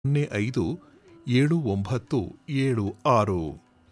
ಸೊನ್ನೆ ಐದು ಏಳು ಒಂಬತ್ತು ಏಳು ಆರು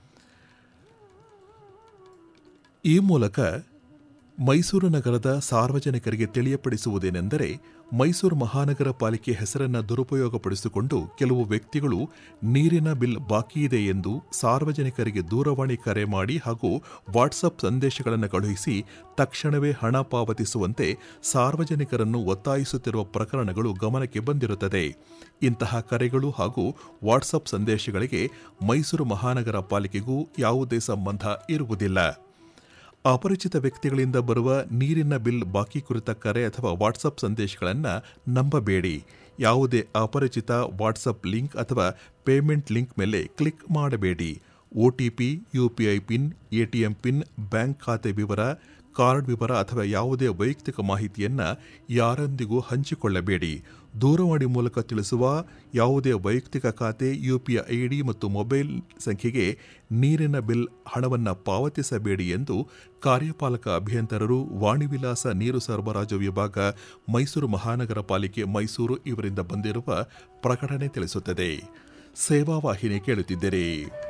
ಈ ಮೂಲಕ ಮೈಸೂರು ನಗರದ ಸಾರ್ವಜನಿಕರಿಗೆ ತಿಳಿಯಪಡಿಸುವುದೇನೆಂದರೆ ಮೈಸೂರು ಮಹಾನಗರ ಪಾಲಿಕೆ ಹೆಸರನ್ನು ದುರುಪಯೋಗಪಡಿಸಿಕೊಂಡು ಕೆಲವು ವ್ಯಕ್ತಿಗಳು ನೀರಿನ ಬಿಲ್ ಬಾಕಿಯಿದೆ ಎಂದು ಸಾರ್ವಜನಿಕರಿಗೆ ದೂರವಾಣಿ ಕರೆ ಮಾಡಿ ಹಾಗೂ ವಾಟ್ಸಪ್ ಸಂದೇಶಗಳನ್ನು ಕಳುಹಿಸಿ ತಕ್ಷಣವೇ ಹಣ ಪಾವತಿಸುವಂತೆ ಸಾರ್ವಜನಿಕರನ್ನು ಒತ್ತಾಯಿಸುತ್ತಿರುವ ಪ್ರಕರಣಗಳು ಗಮನಕ್ಕೆ ಬಂದಿರುತ್ತದೆ ಇಂತಹ ಕರೆಗಳು ಹಾಗೂ ವಾಟ್ಸಪ್ ಸಂದೇಶಗಳಿಗೆ ಮೈಸೂರು ಮಹಾನಗರ ಪಾಲಿಕೆಗೂ ಯಾವುದೇ ಸಂಬಂಧ ಇರುವುದಿಲ್ಲ ಅಪರಿಚಿತ ವ್ಯಕ್ತಿಗಳಿಂದ ಬರುವ ನೀರಿನ ಬಿಲ್ ಬಾಕಿ ಕುರಿತ ಕರೆ ಅಥವಾ ವಾಟ್ಸಪ್ ಸಂದೇಶಗಳನ್ನು ನಂಬಬೇಡಿ ಯಾವುದೇ ಅಪರಿಚಿತ ವಾಟ್ಸಪ್ ಲಿಂಕ್ ಅಥವಾ ಪೇಮೆಂಟ್ ಲಿಂಕ್ ಮೇಲೆ ಕ್ಲಿಕ್ ಮಾಡಬೇಡಿ OTP UPI pin ATM pin bank ಖಾತೆ ವಿವರ ಕಾರ್ಡ್ ವಿವರ ಅಥವಾ ಯಾವುದೇ ವೈಯಕ್ತಿಕ ಮಾಹಿತಿಯನ್ನು ಯಾರೊಂದಿಗೂ ಹಂಚಿಕೊಳ್ಳಬೇಡಿ ದೂರವಾಣಿ ಮೂಲಕ ತಿಳಿಸುವ ಯಾವುದೇ ವೈಯಕ್ತಿಕ ಖಾತೆ ಯುಪಿಐ ಐಡಿ ಮತ್ತು ಮೊಬೈಲ್ ಸಂಖ್ಯೆಗೆ ನೀರಿನ ಬಿಲ್ ಹಣವನ್ನು ಪಾವತಿಸಬೇಡಿ ಎಂದು ಕಾರ್ಯಪಾಲಕ ಅಭಿಯಂತರರು ವಾಣಿವಿಲಾಸ ನೀರು ಸರಬರಾಜು ವಿಭಾಗ ಮೈಸೂರು ಮಹಾನಗರ ಪಾಲಿಕೆ ಮೈಸೂರು ಇವರಿಂದ ಬಂದಿರುವ ಪ್ರಕಟಣೆ ತಿಳಿಸುತ್ತದೆ ಸೇವಾ ವಾಹಿನಿ ಕೇಳುತ್ತಿದ್ದರೆ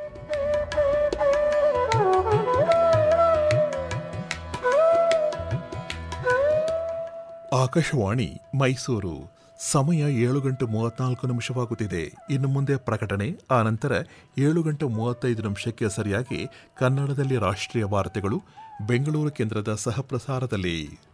ಆಕಾಶವಾಣಿ ಮೈಸೂರು ಸಮಯ ಏಳು ಗಂಟೆ ಮೂವತ್ನಾಲ್ಕು ನಿಮಿಷವಾಗುತ್ತಿದೆ ಇನ್ನು ಮುಂದೆ ಪ್ರಕಟಣೆ ಆನಂತರ ಏಳು ಗಂಟೆ ಮೂವತ್ತೈದು ನಿಮಿಷಕ್ಕೆ ಸರಿಯಾಗಿ ಕನ್ನಡದಲ್ಲಿ ರಾಷ್ಟ್ರೀಯ ವಾರ್ತೆಗಳು ಬೆಂಗಳೂರು ಕೇಂದ್ರದ ಸಹಪ್ರಸಾರದಲ್ಲಿ